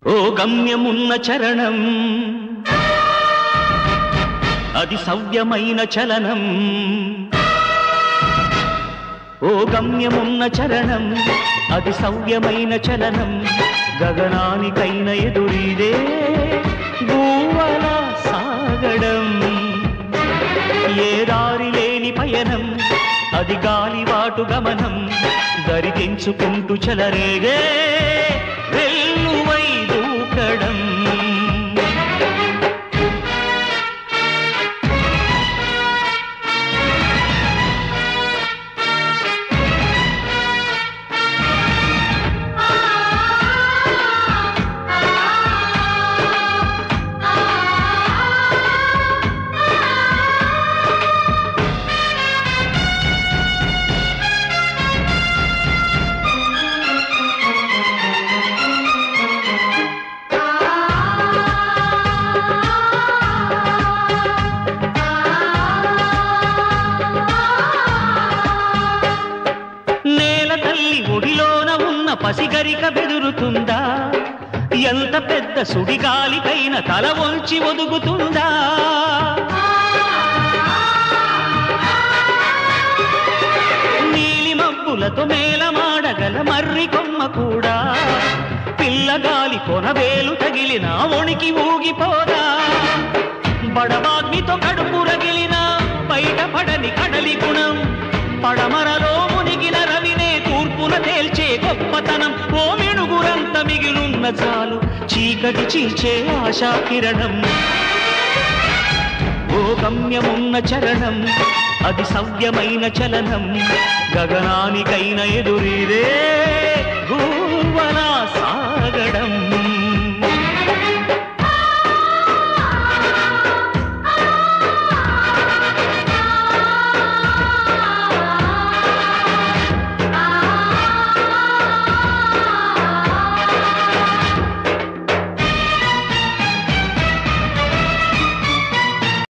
ఓ గమ్యమున్న చరణం అది సవ్యమైన చలనం ఓ గమ్యమున్న చరణం అది సవ్యమైన చలనం గగనానికైన ఎదురీదే గూవల సాగడం ఏ దారి లేని పయనం అది గాలివాటు గమనం దరి తెంచుకుంటూ చెలరేగే వెల్లువై దూకడం నేల తల్లి ఒడిలోన ఉన్న పసిగరిక బెదురుతుందా ఎంత పెద్ద సుడిగాలికైన తల వంచి ఒదుగుతుందా నీలి మబ్బులతో మేలమాడగల మర్రి కొమ్మ కూడా పిల్లగాలి కొనవేలు తగిలిన ఒణికి ఊగిపోదా బడబాగ్నితో కడుపు రగిలిన బయటపడని కడలి గుణం పడమరలో మునిగిన రవినే తూర్పున తేల్చే గొప్పతనం ఓ మిణుగురంత మిగిలున్న చాలు చీకటి చీల్చే ఆశా కిరణం ఓ గమ్యమున్న చరణం అది సవ్యమైన చలనం గగనానికైన ఎదురీరే భూ